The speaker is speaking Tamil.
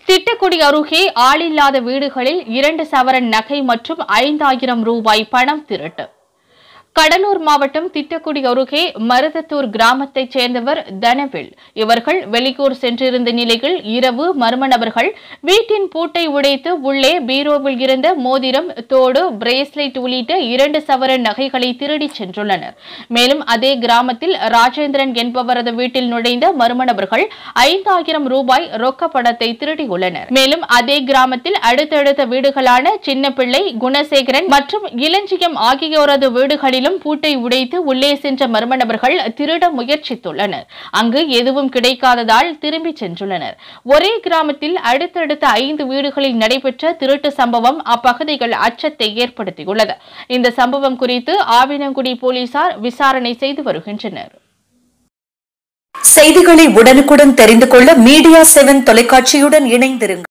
திட்டக்குடி அருகே ஆளில்லாத வீடுகளில் இரண்டு சவரன் நகை மற்றும் ஐந்தாயிரம் ரூபாய் பணம் திருட்டு கடலூர் மாவட்டம் திட்டக்குடி அருகே மருதத்தூர் கிராமத்தைச் சேர்ந்தவர் தனவில் இவர்கள் வெளியூர் சென்றிருந்த நிலையில் இரவு மர்ம நபர்கள் வீட்டின் பூட்டை உடைத்து உள்ளே பீரோவில் இருந்த மோதிரம் தோடு பிரேஸ்லெட் உள்ளிட்ட இரண்டு சவரன் நகைகளை திருடிச் சென்றுள்ளனர் மேலும் அதே கிராமத்தில் ராஜேந்திரன் என்பவரது வீட்டில் நுழைந்த மர்ம நபர்கள் ஐந்தாயிரம் ரூபாய் ரொக்க பணத்தை திருடியுள்ளனர் மேலும் அதே கிராமத்தில் அடுத்தடுத்த வீடுகளான சின்னப்பிள்ளை குணசேகரன் மற்றும் இளஞ்சியம் ஆகியோரது வீடுகளிலும் பூட்டை உடைத்து உள்ளே சென்ற மர்ம நபர்கள் திருட முயற்சித்துள்ளனர் அங்கு எதுவும் கிடைக்காததால் திரும்பிச் சென்றுள்ளனர் ஒரே கிராமத்தில் அடுத்தடுத்த ஐந்து வீடுகளில் நடைபெற்ற திருட்டு சம்பவம் அப்பகுதிகள் அச்சத்தை ஏற்படுத்தியுள்ளது இந்த சம்பவம் குறித்து ஆவினங்குடி போலீசார் விசாரணை செய்து வருகின்றனர் செய்திகளை உடனுக்குடன் தெரிந்து கொள்ள மீடியா செவன் தொலைக்காட்சியுடன் இணைந்திருங்கள்